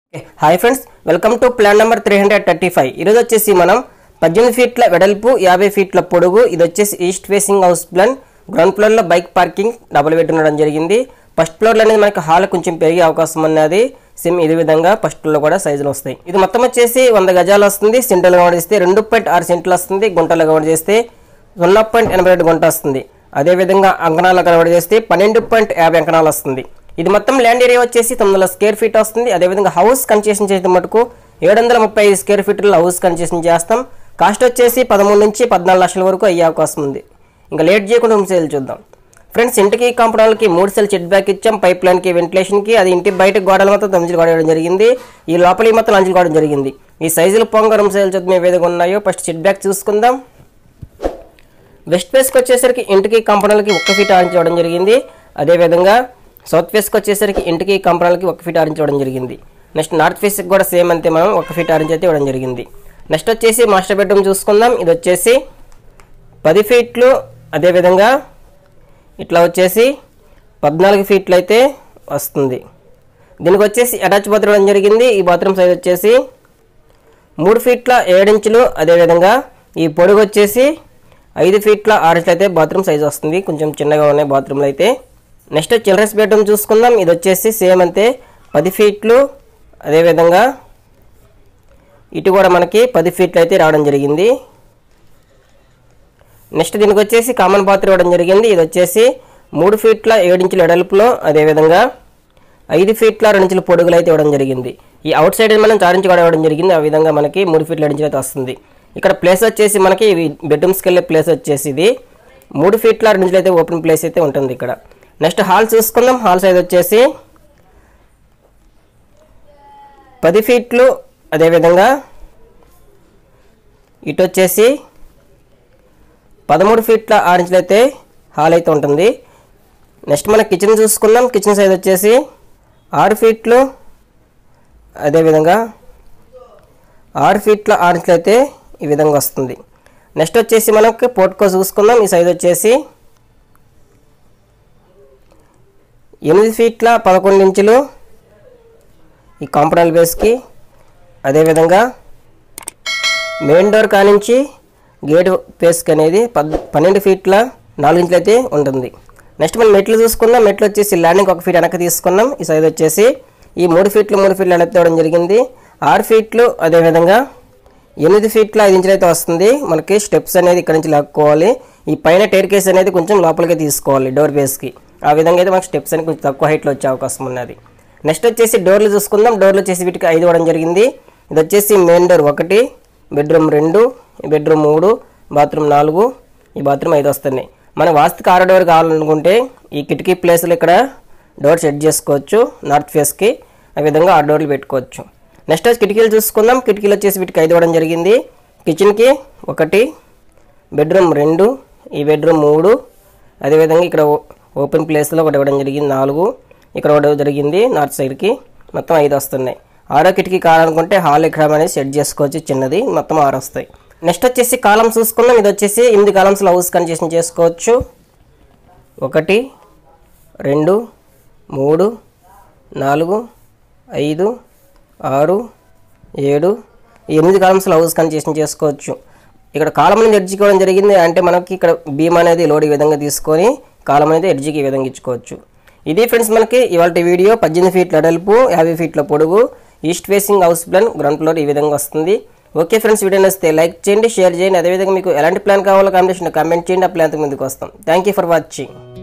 hi friends welcome to plan number three hundred thirty five ఈరోజు వచ్చేసి మనం పద్దెనిమిది ఫీట్ల వెడల్పు యాభై ఫీట్ల పొడుగు ఇది వచ్చేసి east facing house plan ground ఫ్లోర్లో బైక్ పార్కింగ్ డబుల్ బెడ్ ఉండడం జరిగింది ఫస్ట్ ఫ్లోర్లో అనేది మనకి హాల్ కొంచెం పెరిగే అవకాశం ఉన్నది సేమ్ ఇదే విధంగా ఫస్ట్ ఫ్లోర్లో కూడా సైజులు వస్తాయి ఇది మొత్తం వచ్చేసి వంద గజాలు వస్తుంది సెంటర్లో కవర్ చేస్తే రెండు పాయింట్ ఆరు సెంట్లు వస్తుంది గుంటలో కవర్ చేస్తే సున్నా పాయింట్ ఎనభై రెండు గుంట వస్తుంది అదేవిధంగా అంకణాలు కనబడి చేస్తే పన్నెండు పాయింట్ యాభై అంకణాలు వస్తుంది ఇది మొత్తం ల్యాండ్ ఏరియా వచ్చేసి తొమ్మిది వందల స్క్వేర్ ఫీట్ వస్తుంది అదేవిధంగా హౌస్ కన్సెషన్ చేసే మటుకు ఏడు వందల ముప్పై ఐదు స్క్వేర్ ఫీట్లో హౌస్ కన్సెషన్ చేస్తాం కాస్ట్ వచ్చేసి పదమూడు నుంచి పద్నాలుగు లక్షల వరకు అయ్యే అవకాశం ఉంది ఇంకా లేట్ చేయకుండా హోమ్ సేల్ చూద్దాం ఫ్రెండ్స్ ఇంటికి కాంపౌండ్కి మూడు సెల్ చెట్ బ్యాక్ ఇచ్చాం పైప్ లైన్కి వెంటిలేషన్కి అది ఇంటి బయట గోడల మొత్తం తొమ్మిది గోడ వేయడం జరిగింది ఈ లోపలి మొత్తం లంచులు గోడ జరిగింది ఈ సైజులు పొంగ రూమ్ సేల్ చూద్దాం ఏ విధంగా ఉన్నాయో ఫస్ట్ చెట్ బ్యాక్ చూసుకుందాం వెస్ట్ ఫేస్కి వచ్చేసరికి ఇంటికి కంపనలకి ఒక్క ఫీట్ ఆరించడం జరిగింది అదేవిధంగా సౌత్ ఫేస్కి వచ్చేసరికి ఇంటికి కంపనలకి ఒక ఫీట్ ఆరించడం జరిగింది నెక్స్ట్ నార్త్ ఫేస్కి కూడా సేమ్ అంతే మనం ఒక ఫీట్ ఆరించి అయితే ఇవ్వడం జరిగింది నెక్స్ట్ వచ్చేసి మాస్టర్ బెడ్రూమ్ చూసుకుందాం ఇది వచ్చేసి పది ఫీట్లు అదేవిధంగా ఇట్లా వచ్చేసి పద్నాలుగు ఫీట్లు అయితే వస్తుంది దీనికి వచ్చేసి అటాచ్ బాత్రూమ్ ఇవ్వడం జరిగింది ఈ బాత్రూమ్ సైజ్ వచ్చేసి మూడు ఫీట్ల ఏడించులు అదేవిధంగా ఈ పొడుగు వచ్చేసి ఐదు ఫీట్ల ఆరు ఇంచులు అయితే బాత్రూమ్ సైజ్ వస్తుంది కొంచెం చిన్నగా ఉన్నాయి బాత్రూమ్లు అయితే నెక్స్ట్ చిల్డ్రన్స్ బెడ్రూమ్ చూసుకుందాం ఇది వచ్చేసి సేమ్ అంతే పది ఫీట్లు అదేవిధంగా ఇటు కూడా మనకి పది ఫీట్లు అయితే రావడం జరిగింది నెక్స్ట్ దీనికి వచ్చేసి కామన్ బాత్రూమ్ ఇవ్వడం జరిగింది ఇది వచ్చేసి మూడు ఫీట్ల ఏడించుల ఎడల్పులో అదేవిధంగా ఐదు ఫీట్ల రెండు ఇంచుల పొడుగులు అయితే ఇవ్వడం జరిగింది ఈ అవుట్ సైడ్ మనం చారించి కూడా ఇవ్వడం జరిగింది ఆ విధంగా మనకి మూడు ఫీట్ల రెండు ఇంచులు అయితే వస్తుంది ఇక్కడ ప్లేస్ వచ్చేసి మనకి ఇవి బెడ్రూమ్స్కి వెళ్ళే ప్లేస్ వచ్చేసి ఇది మూడు ఫీట్ల రెండు ఇంచులు అయితే ఓపెన్ ప్లేస్ అయితే ఉంటుంది ఇక్కడ నెక్స్ట్ హాల్ చూసుకుందాం హాల్ సైజ్ వచ్చేసి పది ఫీట్లు అదేవిధంగా ఇటు వచ్చేసి పదమూడు ఫీట్ల ఆరు ఇంచులు అయితే హాల్ అయితే ఉంటుంది నెక్స్ట్ మన కిచెన్ చూసుకుందాం కిచెన్ సైజ్ వచ్చేసి ఆరు ఫీట్లు అదేవిధంగా ఆరు ఫీట్ల ఆరు ఇంచులు అయితే ఈ విధంగా వస్తుంది నెక్స్ట్ వచ్చేసి మనకి పోర్ట్కో చూసుకుందాం ఈ సైజ్ వచ్చేసి ఎనిమిది ఫీట్ల పదకొండు ఇంచులు ఈ కాంపౌండ్ బేస్కి అదేవిధంగా మెయిన్ డోర్ కానించి గేట్ ఫేస్కి అనేది పద్ పన్నెండు ఫీట్ల నాలుగు ఇంచులు అయితే ఉంటుంది నెక్స్ట్ మనం మెట్లు చూసుకుందాం మెట్లు వచ్చేసి ల్యాండింగ్ ఒక ఫీట్ వెనక్కి తీసుకున్నాం ఈ సైజ్ వచ్చేసి ఈ మూడు ఫీట్లు మూడు ఫీట్లు వెనక్కి తేవడం జరిగింది ఆరు ఫీట్లు అదేవిధంగా ఎనిమిది ఫీట్ల ఐదు ఇంచులు అయితే వస్తుంది మనకి స్టెప్స్ అనేది ఇక్కడ నుంచి లాక్కోవాలి ఈ పైన టైర్ కేస్ అనేది కొంచెం లోపలికి తీసుకోవాలి డోర్ బేస్కి ఆ విధంగా అయితే మనకి స్టెప్స్ అనేది కొంచెం తక్కువ హైట్లో వచ్చే అవకాశం ఉన్నది నెక్స్ట్ వచ్చేసి డోర్లు చూసుకుందాం డోర్లు వచ్చేసి వీటికి ఐదు ఇవ్వడం జరిగింది ఇది వచ్చేసి మెయిన్ డోర్ ఒకటి బెడ్రూమ్ రెండు బెడ్రూమ్ మూడు బాత్రూమ్ నాలుగు ఈ బాత్రూమ్ ఐదు వస్తున్నాయి మన వాస్తుకి ఆరో డోర్ కావాలనుకుంటే ఈ కిటికీ ప్లేస్లో ఇక్కడ డోర్ సెట్ చేసుకోవచ్చు నార్త్ ఫేస్కి ఆ విధంగా ఆ డోర్లు పెట్టుకోవచ్చు నెక్స్ట్ వచ్చి కిటికీలు చూసుకుందాం కిటికీలు వచ్చేసి వీటికి ఐదు ఇవ్వడం జరిగింది కిచెన్కి ఒకటి బెడ్రూమ్ రెండు ఈ బెడ్రూమ్ మూడు అదేవిధంగా ఇక్కడ ఓ- ఓపెన్ ప్లేస్లో ఒకటి ఇవ్వడం జరిగింది నాలుగు ఇక్కడ ఒకటి జరిగింది నార్త్ సైడ్కి మొత్తం ఐదు వస్తున్నాయి ఆరో కిటికీ కావాలనుకుంటే హాల్ ఇక్కడ అనేది సెట్ చేసుకోవచ్చు చిన్నది మొత్తం ఆరు వస్తాయి నెక్స్ట్ వచ్చేసి కాలమ్స్ చూసుకుందాం ఇది వచ్చేసి ఎనిమిది కాలమ్స్లో హౌస్ కన్సెషన్ చేసుకోవచ్చు ఒకటి రెండు మూడు నాలుగు ఐదు ఆరు ఏడు ఈ ఎనిమిది కాలమ్స్లో హౌస్ కన్సెషన్ చేసుకోవచ్చు ఇక్కడ కాలం అనేది ఎడ్జ్కి ఇవ్వడం జరిగింది అంటే మనకి ఇక్కడ బీమ్ అనేది లోడ్ ఈ విధంగా తీసుకొని కాలం అనేది ఎడ్జ్కి ఈ విధంగా ఇచ్చుకోవచ్చు ఇది ఫ్రెండ్స్ మనకి ఇవాళ వీడియో పద్దెనిమిది ఫీట్ల అడల్పు యాభై ఫీట్ల పొడుగు east facing house plan ground floor ఈ విధంగా వస్తుంది ఓకే ఫ్రెండ్స్ వీడియో నచ్చితే లైక్ చేయండి షేర్ చేయండి అదేవిధంగా మీకు ఎలాంటి ప్లాన్ కావాలో కాంబినేషన్ కామెంట్ చేయండి ఆ ప్లాన్తో ముందుకు వస్తాం థ్యాంక్ యూ ఫర్ వాచింగ్